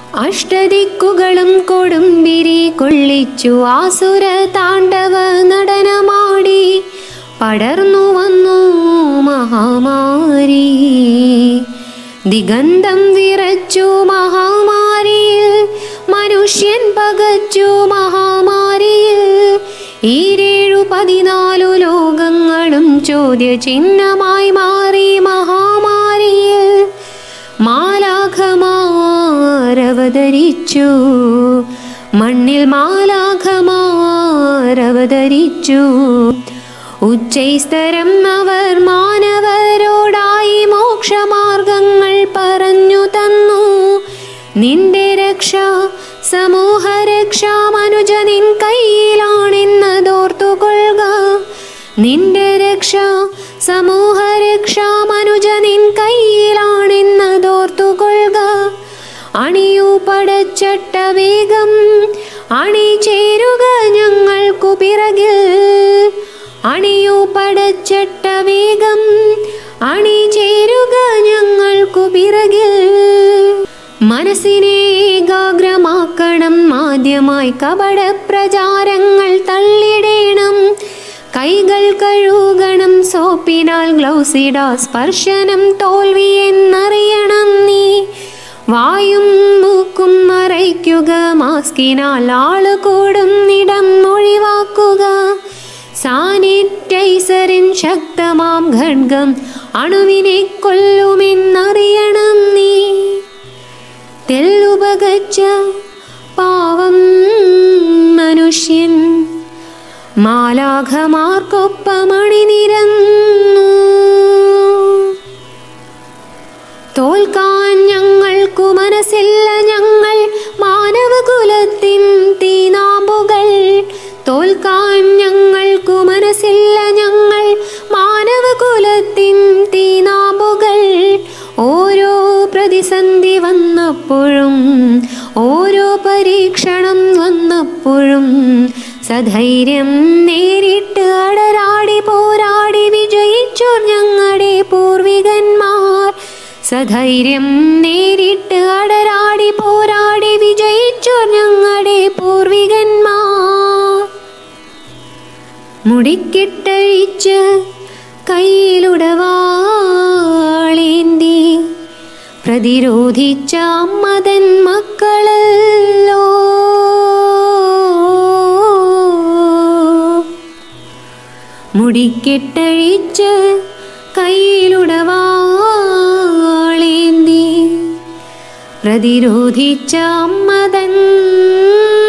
അഷ്ടദിക്കുകളും കൊടുമ്പിരി കൊള്ളിച്ചു ആസുര താണ്ഡവ നടനമാടി പടർന്നു വന്നു മഹാമാരി ദിഗന്ധം വിറച്ചു മഹാമാരിയിൽ മനുഷ്യൻ പകച്ചു മഹാമാരിയിൽ ഈരേഴു പതിനാലു ലോകങ്ങളും ചോദ്യചിഹ്നമായി മാറി മഹാമാരിയിൽ മാലാഖമാരവതരിച്ചു മണ്ണിൽ മാലാഖമാരവതരിച്ചു ഉച്ചൈസ്തരം അവർ മാനവരോടായി മോക്ഷമാർഗങ്ങൾ പറഞ്ഞു തന്നു നിന്റെ രക്ഷ സമൂഹ രക്ഷ മനുജ നിൻ കയ്യിലാണെന്നതോർത്തുകൊള്ളുക നിന്റെ രക്ഷ സമൂഹ രക്ഷ മനുജ നിൻ കയ്യിലാണെന്നതോർത്തുകൊള്ളുക അണിയൂ പടച്ചട്ട വേഗം അണി ചേരുക ഞങ്ങൾക്കു പിറകിൽ അണിയൂ പടച്ചട്ട വേഗം അണി ചേരുക ഞങ്ങൾക്കു പിറകിൽ മനസ്സിനെ ഏകാഗ്രമാക്കണം ആദ്യമായി കപട പ്രചാരങ്ങൾ തള്ളിടേണം കൈകൾ കഴുകണം സോപ്പിനാൽ ഗ്ലൗസിട സ്പർശനം തോൽവി എന്നറിയണം നീ വായും മൂക്കും മറയ്ക്കുക മാസ്കിനാൽ ആള് കൂടുന്നിടം ഒഴിവാക്കുക സാനിറ്റൈസറിൻ ശക്തമാം ഖഡ്ഗം അണുവിനെ കൊല്ലുമെന്നറിയണം നീ തെല്ലുപകച്ച പാവം മനുഷ്യൻ മാലാഖമാർക്കൊപ്പമണിനിരന്നു തോൽക്കാൻ ഞങ്ങൾക്കു മനസ്സില്ല ഞങ്ങൾ മാനവകുലത്തിൻ തീനാമ്പുകൾ തോൽക്കാൻ ഞങ്ങൾക്കു മനസ്സില്ല ഞങ്ങൾ മാനവകുലത്തിൻ തീനാമ്പുകൾ ഓരോ പ്രതിസന്ധി വന്നപ്പോഴും ഓരോ പരീക്ഷണം വന്നപ്പോഴും സധൈര്യം നേരിട്ട് അടരാടി പോരാടി വിജയിച്ചോർ ഞങ്ങളുടെ പൂർവികന്മാർ സധൈര്യം നേരിട്ട് അടരാടി പോരാടി വിജയിച്ചോർ ഞങ്ങളുടെ പൂർവികന്മാർ മുടിക്കിട്ടഴിച്ച് കയ്യിലുടവാളേന്തി പ്രതിരോധിച്ച അമ്മതൻ മക്കളല്ലോ മുടിക്കെട്ടഴിച്ച് കയ്യിലുടവാളേന്തി പ്രതിരോധിച്ച അമ്മതൻ